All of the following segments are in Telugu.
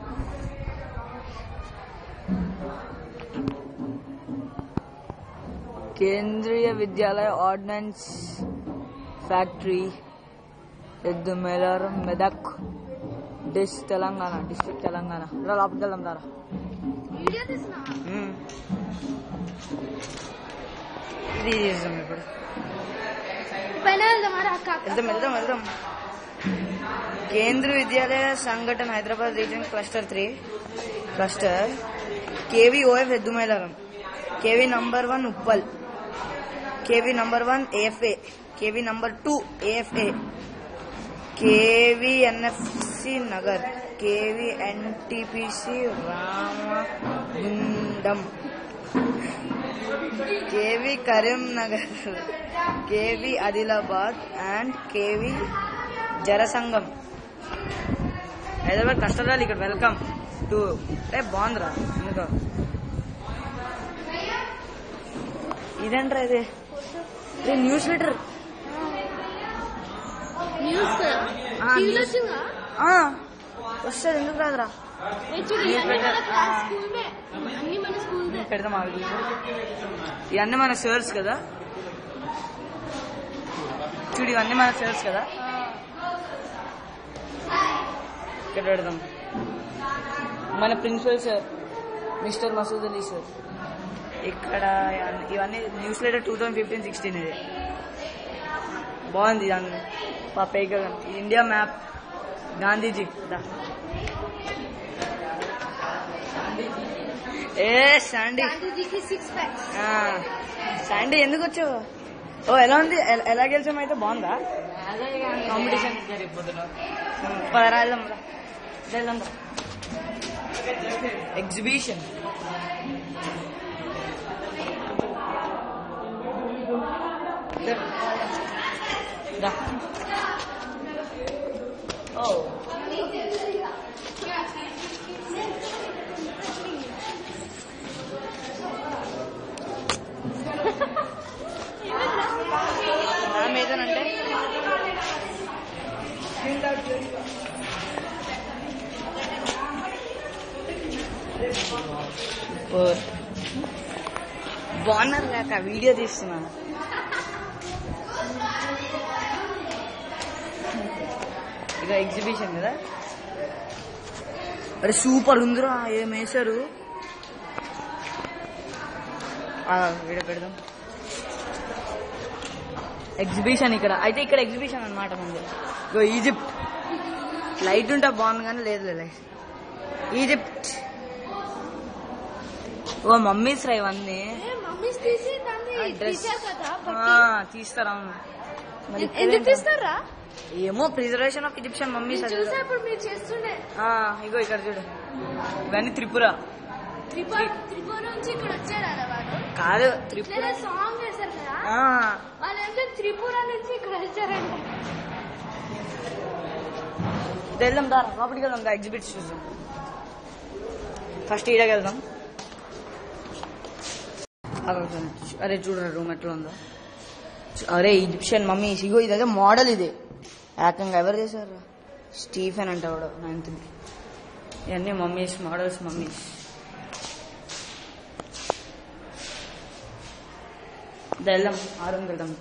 కేంద్రీయ విద్యాలయ ordnance factory Yeddumailaram Medak డిస్ తెలంగాణ డిస్ట్రిక్ట్ తెలంగాణ రా లోపలికి వెళ్దాం రా వీడియో తీసినా మ్మ్. ఇది చేద్దాం ఇప్పుడు పైన వెళ్దామా రా అక్క వెళ్దాం వెళ్దాం వెళ్దాం Kendriya Vidyalaya Sangathan Hyderabad region cluster three cluster KV OF Yeddumailaram KV number one Uppal KV number one AFA KV number two AFA KV NFC Nagar KV NTPC Ramagundam KV Karimnagar KV Adilabad and KV Jarasangam Hyderabad కష్టరాలు ఇక్కడ వెల్కమ్ టు ఏ బాగుందిరా ఎందుకో ఇదేంట్రా ఇది ఇది న్యూస్ లెటర్ న్యూస్ ఆ, టీవీలో న్యూస్. వచ్చిందా వస్తుంది ఎందుకు రాదురా ఏ చూడు ఇవన్నీ మన క్లాస్ స్కూల్దే అన్ని మన స్కూల్దే పెడదాం ఆగు. ఇవన్నీ మన సర్స్ కదా చూడు ఇవన్నీ మన సర్స్ కదా ఇక్కడ పెడదాం మన principal sir mister Masood Ali sir ఇక్కడ ఇవన్నీ- ఇవన్నీ news letter two thousand fifteen sixteen ఇది బాగుంది దాన్ని పాపేక ఇండియా మ్యాప్ గాంధీజీ దా. ఏ శాండీ గాంధీజీకి సిక్స్ ప్యాక్స్ ఆ, శాండీ ఎందుకు వచ్చావు ఓ ఎలా ఉంది ఎ- ఎలా గెలిచాం అయితే బాగుందా కాంపిటీషన్ పదరా వెళ్దాం రా. వెళ్దాం రా. ఎగ్జిబిషన్ దా. ఓ మ్యామ్ ఏదనంటే బాగున్నారు లేక వీడియో తీస్తున్నా ఇక ఎగ్జిబిషన్ కదా అరే సూపర్ ఉందిరా ఏం వేశారు వీడియో పెడదాం ఎగ్జిబిషన్ ఇక్కడ అయితే ఇక్కడ ఎగ్జిబిషన్ అన్నమాట ముందు ఇగో ఈజిప్ట్ లైట్ ఉంటే బాగుంది కానీ లేదు లైట్ ఈజిప్ట్ ఓ మమ్మీస్ రా ఇవన్నీ మమ్మీస్ తీసి దాన్ని ఆ డ్రెస్ తీసారు కదా ఆ, తీస్తారా అవును. మరి ఇక్కడ ఎందుకు ఏంటో? తీస్తారా ఏమో ప్రిజర్వేషన్ ఆఫ్ ఈజిప్షియన్ మమ్మీస్ అది చూసేప్పుడు మీరు చేస్తుండే ఆ, ఇగో ఇక్కడ చూడు ఇవన్నీ త్రిపుర త్రిపుర త్రిపుర నుంచి ఇక్కడ వచ్చారా వాడు కాదు త్రిపుర ఇట్లా సాంగ్ వేశారు కదా ఆ, వాళ్ళు ఏంటో త్రిపుర నుంచి ఇక్కడ వచ్చారంట వెళ్దాం దా లోపలికి వెళ్దాం దా ఎగ్జిబిట్ చూద్దాం ఫస్ట్ ఈడకి వెళ్దాం అక్కడ చూడండి. అరే చూడరా రూమ్ ఎట్లా ఉందో చు- అరే ఈజిప్షియన్ మమ్మీ ఇగో ఇదైతే మోడల్ ఇది ఏకంగా ఎవరు చేశారు స్టీఫెన్ అంటే వాడు నైన్త్ ఇవన్నీ మమ్మీస్ మోడల్స్ మమ్మీస్ దా వెళ్దాం ఆ రూమ్కి వెళ్దాం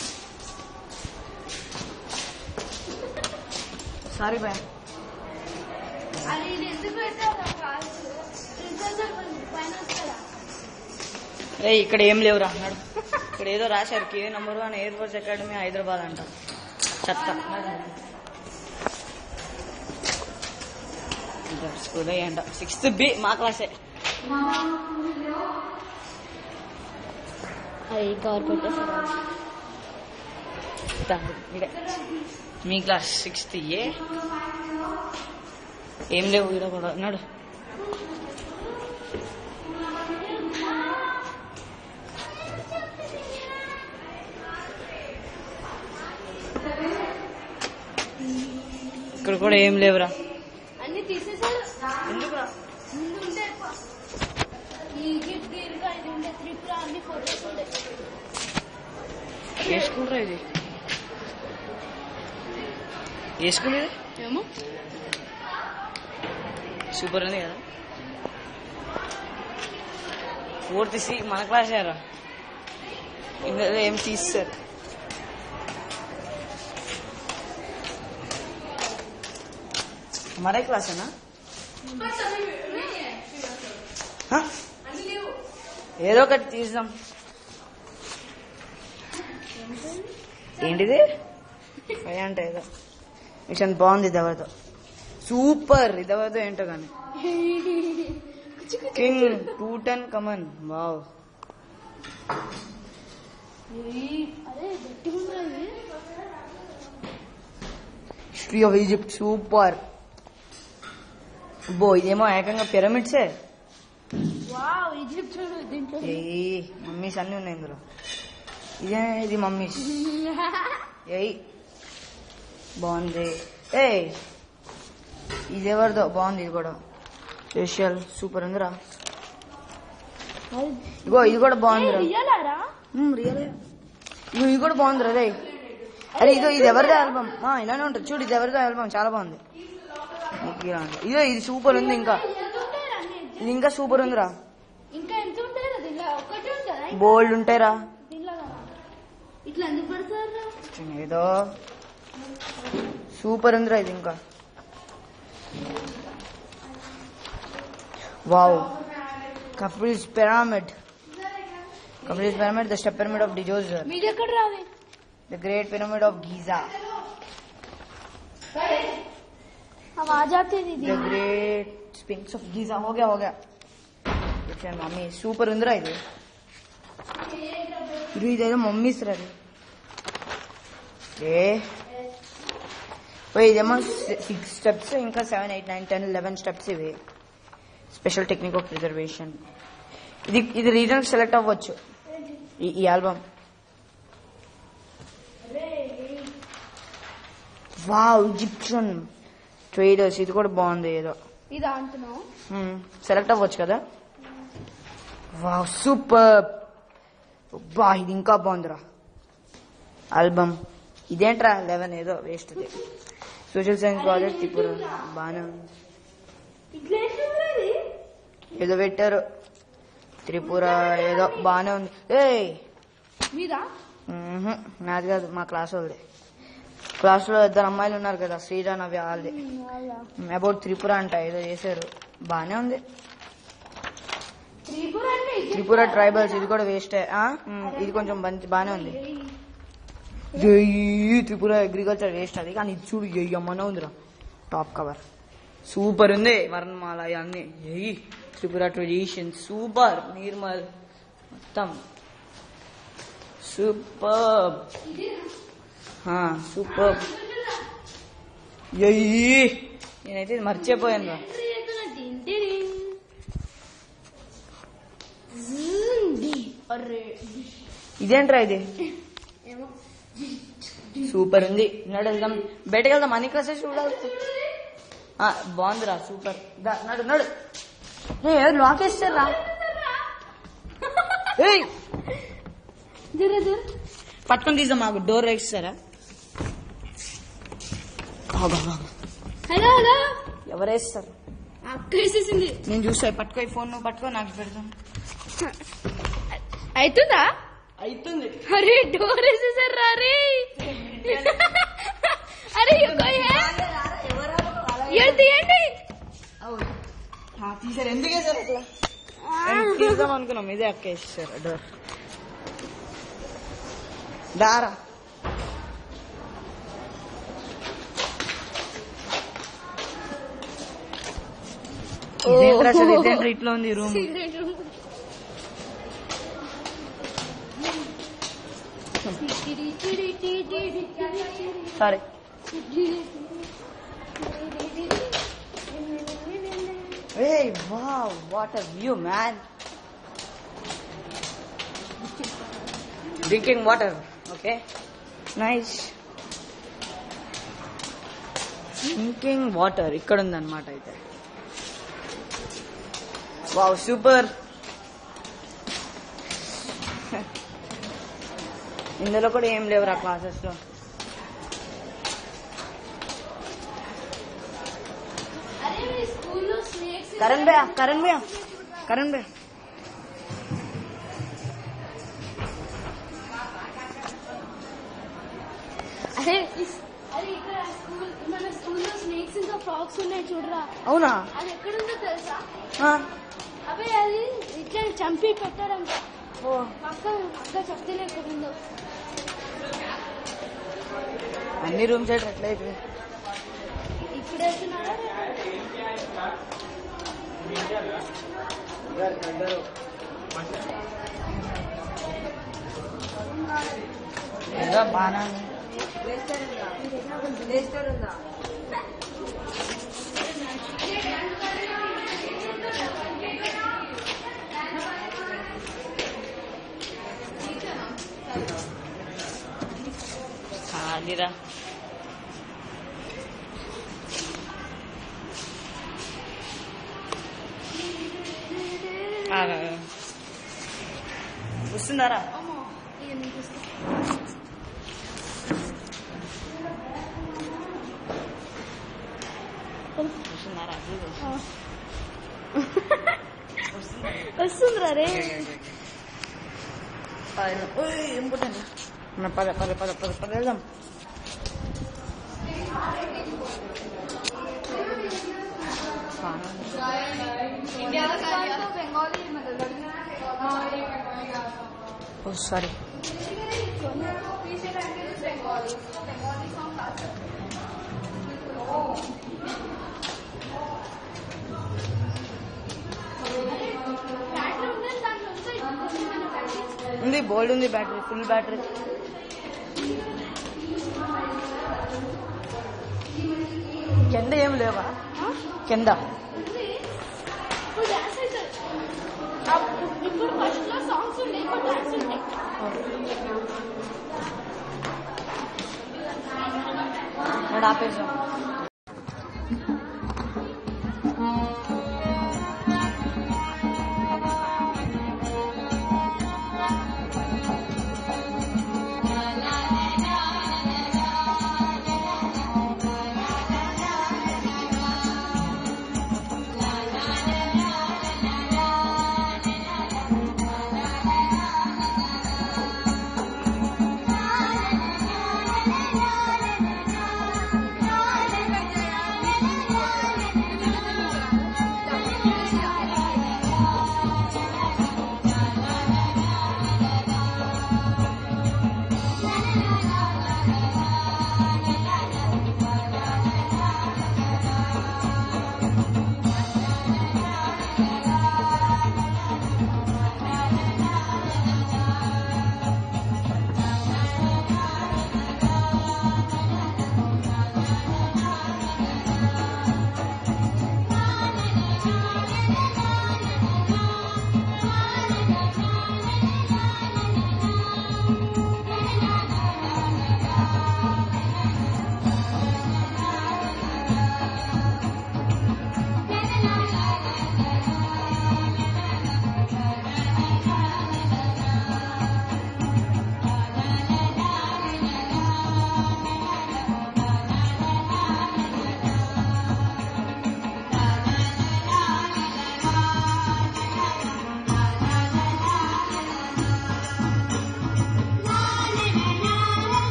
సారీ బాయ్ అది ఇది ఎందుకు పెట్టారు కాల్స్ ప్రిన్సెస్ పైన వస్తారా రే ఇక్కడ ఏం లేవురా అన్నాడు ఇక్కడ ఏదో రాశారు K number one air force academy Hyderabad అంట చెత్త స్కూల్ అంట సిక్స్త్ బి మా క్లాసే అది కవర్ పెట్టేసారు దా, ఇడే. మీ క్లాస్ సిక్స్త్ ఏ ఏం లేవు ఇక్కడ కూడా అన్నాడు ఇక్కడ కూడా ఏం లేవురా అన్ని తీసేసారు ఎందుకురా ముందు ఉండే ఎక్కువ. ఈజిప్ట్ గిర్గా ఇది ఉండే త్రిపుర అన్ని ఫోటోస్ ఉండే ఏ స్కూల్ రా ఇది ఏ స్కూల్ ఇది ఏమో సూపర్ ఉంది కదా ఫోర్త్ సి మన క్లాస్ యారా ఇందులో ఏం తీస్తారు हमारा ही क्लास है ना हाँ? ఏదో ఒకటి తీద్దాం ఏంటిది ఫైవ్ అంటే ఏదో మిషన్ బాగుంది ఇది ఎవరితో సూపర్ ఇది ఎవరితో ఏంటో కానీ king Tutankhamun wow అరే గట్టిగా ఉన్నది హిస్టరీ ఆఫ్ ఈజిప్ట్ సూపర్ బో ఇదేమో ఏకంగా పిరమిడ్సే వావ్ ఈజిప్ట్ చూడు దీంట్లో ఏయ్ మమ్మీస్ అన్ని ఉన్నాయి ఇందులో ఇదే ఇది మమ్మీస్ ఏయ్ బాగుంది ఏయ్ ఇది ఎవరిదో బాగుంది ఇది కూడా స్పెషల్ సూపర్ ఉందిరా ఇగో ఇది కూడా బాగుందిరా రియలారా రియల్ ఇగో ఇది కూడా బాగుందిరా రే అరే ఇదో ఇది ఎవరిదో ఆల్బమ్ ఇలానే ఉంటుంది చూడు ఇది ఎవరిదో ఆల్బమ్ చాలా బాగుంది నీకు ఇలా ఉంది. ఇదో ఇది సూపర్ ఉంది ఇంకా ఎంత ఉంటాయిరా అన్ని? ఇది ఇంకా సూపర్ ఉందిరా ఇంకా ఎంత ఉంటాయిరా దీనిలో ఒక్కటి ఉంటుందా బోల్డ్ ఉంటాయిరా దీనిలో ఇట్లా ఎందుకు పడతారు ఏదో సూపర్ ఉందిరా ఇది ఇంకా వావ్ కపిల్స్ పిరమిడ్ కపిల్స్ pyramid the step pyramid of Djoser మీరు ఎక్కడ రావి the great pyramid of Giza हम आ जाते हैं दीदी the great Sphinx of Giza हो गया हो गया अच्छा మమ్మీ సూపర్ ఉందిరా ఇది ఇది ఇదేదో మమ్మీస్ రా ఇది. ఏ ఓ ఇదేమో సిక్స్ స్టెప్స్ ఇంకా seven eight nine ten eleven steps ఇవి స్పెషల్ టెక్నిక్ ఆఫ్ ప్రిజర్వేషన్ ఇది ఇది రీజన్ సెలెక్ట్ అవ్వచ్చు ఈ ఈ ఆల్బమ్ వావ్ ఈజిప్షియన్ ట్రేడర్స్ ఇది కూడా బాగుంది ఏదో ఇది అంటున్నావు సెలెక్ట్ అవ్వచ్చు కదా వావ్ సూపర్ బా ఇది ఇంకా బాగుందిరా ఆల్బమ్ ఇదేంట్రా లెవెన్ ఏదో వేస్ట్ సోషల్ సైన్స్ ప్రాజెక్ట్ ఇప్పుడు బాగానే ఉంది ఇట్లా వేసింది ఏదో పెట్టారు త్రిపుర ఏదో బాగానే ఉంది ఏయ్ మీరా మ్మ్హ, నాది కాదు మా క్లాస్ వాళ్ళది క్లాస్లో ఇద్దరు అమ్మాయిలు ఉన్నారు కదా శ్రీరా నవ్య వాళ్ళది అబౌట్ త్రిపుర అంట ఏదో చేశారు బాగానే ఉంది త్రిపుర అంటే ఇది. త్రిపుర ట్రైబల్స్ ఇది కూడా వేస్టే ఆ? మ్, ఇది కొంచెం మంచి బాగానే ఉంది జై త్రిపుర అగ్రికల్చర్ వేస్ట్ అది కానీ ఇది చూడు అమ్మనే ఉందిరా టాప్ కవర్ సూపర్ ఉంది వర్ణమాల ఇవన్నీ జై త్రిపుర ట్రెడిషన్ సూపర్ నిర్మల్ మొత్తం సూపర్ సూపర్ ఎయ్యి నేనైతే ఇది మర్చిపోయాను రా అరే ఇదేంట్రా ఇది ఏమో సూపర్ ఉంది నడు వెళ్దాం బయటకు వెళ్దాం అన్ని క్లాసెస్ చూడాలి ఆ, బాగుందిరా సూపర్ దా, నడు నడు ఏ లాక్ వేస్తారా ఏయ్ జర జర పట్టుకొని తీద్దాం మాకు డోర్ వేస్తారా ఆగు, ఆగు, ఆగు. హలో హలో ఎవరేస్తారు అక్క వేసేసింది నేను చూస్తా పట్టుకో ఈ ఫోన్ నువ్వు పట్టుకో నాకు పెడతాను అవుతుందా అవుతుంది अरे डोर से सर अरे अरे ये कोई है ये తీయండి తీసారు ఎందుకు వేసారు అట్లా నేను తీద్దాం అనుకున్నాం ఇదే అక్క వేసారు డోర్ దారా ఇదేంట్రా అసలు ఇదేంట్రా ఇట్లా ఉంది room sorry Hey, wow, what a view, man. Drinking water, okay? Nice. Drinking water ఇక్కడ ఉందన్నమాట అయితే వావ్ సూపర్ ఇందులో కూడా ఏం లేవురా క్లాసెస్ లో అరే మీ స్కూల్లో కరణ్ భయ్యా కరణ్ భయ్యా కరణ్ భయ్యా అరే ఇస్- అరే ఇక్కడ స్కూల్ మన స్కూల్లో స్నేక్స్ ఇంకా ఫ్రాక్స్ ఉన్నాయి చూడరా అవునా అది ఎక్కడుందో తెలుసా ఆ, అవే అది ఇట్లా చంపి పెట్టారంట ఓ పక్క అక్క చెప్తేనే ఎక్కడుందో అన్ని రూమ్స్ అయితే ఎట్లా అయిపోయింది ఇప్పుడు వెళ్తున్నారా ఏదో బాగా ఖాళీరా ఆగు, ఆగు. వస్తుందారా అమ్మో ఇక నేను చూస్తా వస్తుందారా చూడు. ఆ. వస్తుందిరా రే పద. ఓయ్, ఏం పుట్టింది మన పద పద పద పద పద వెళ్దాం ఓ సారీ బ్యాటరీ ఉందని దాంట్లో ఉంటాయి మన బ్యాటరీ ఉంది బోల్డ్ ఉంది బ్యాటరీ ఫుల్ బ్యాటరీ కింద ఏం లేవా కింద ఇప్పుడు డాన్స్ అవుతుంది అప్పుడు- ఇప్పుడు ఫస్ట్ లో సాంగ్స్ ఉండే ఇప్పుడు డాన్స్ ఉంటాయి నేను ఆపేసాం La la la la la la la la la la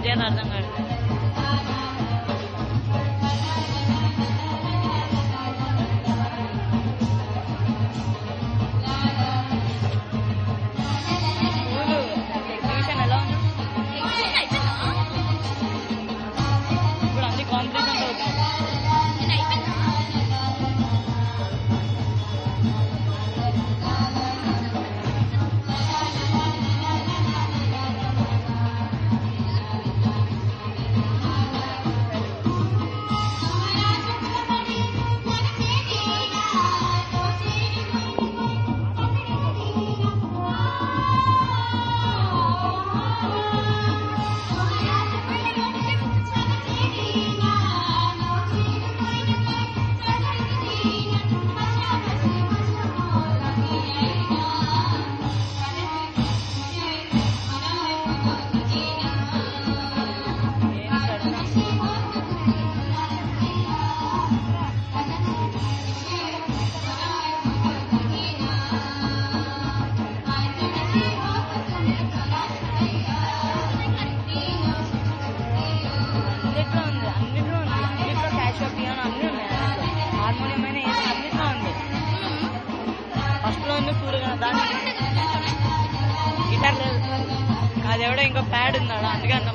చేయాలో అర్థం కాదు స్కూలు ఎగ్జిబిషన్ ఎలా ఉంది ఇప్పుడు అన్ని కాంపిటీషన్స్ అవుతాయి అన్నిట్లో ఉంది అన్నిట్లో ఉంది అన్నిట్లో క్యాష్ పియానో అన్ని ఉన్నాయి అన్నిట్లో హార్మోనియం అయినా ఏం అన్నిట్లో ఉంది ఫస్ట్ లో ఉంది చూడు కదా దాని గిటార్ లేదు అది ఎవడో ఇంకో ప్యాడ్ ఉందాడు అందుకే అంత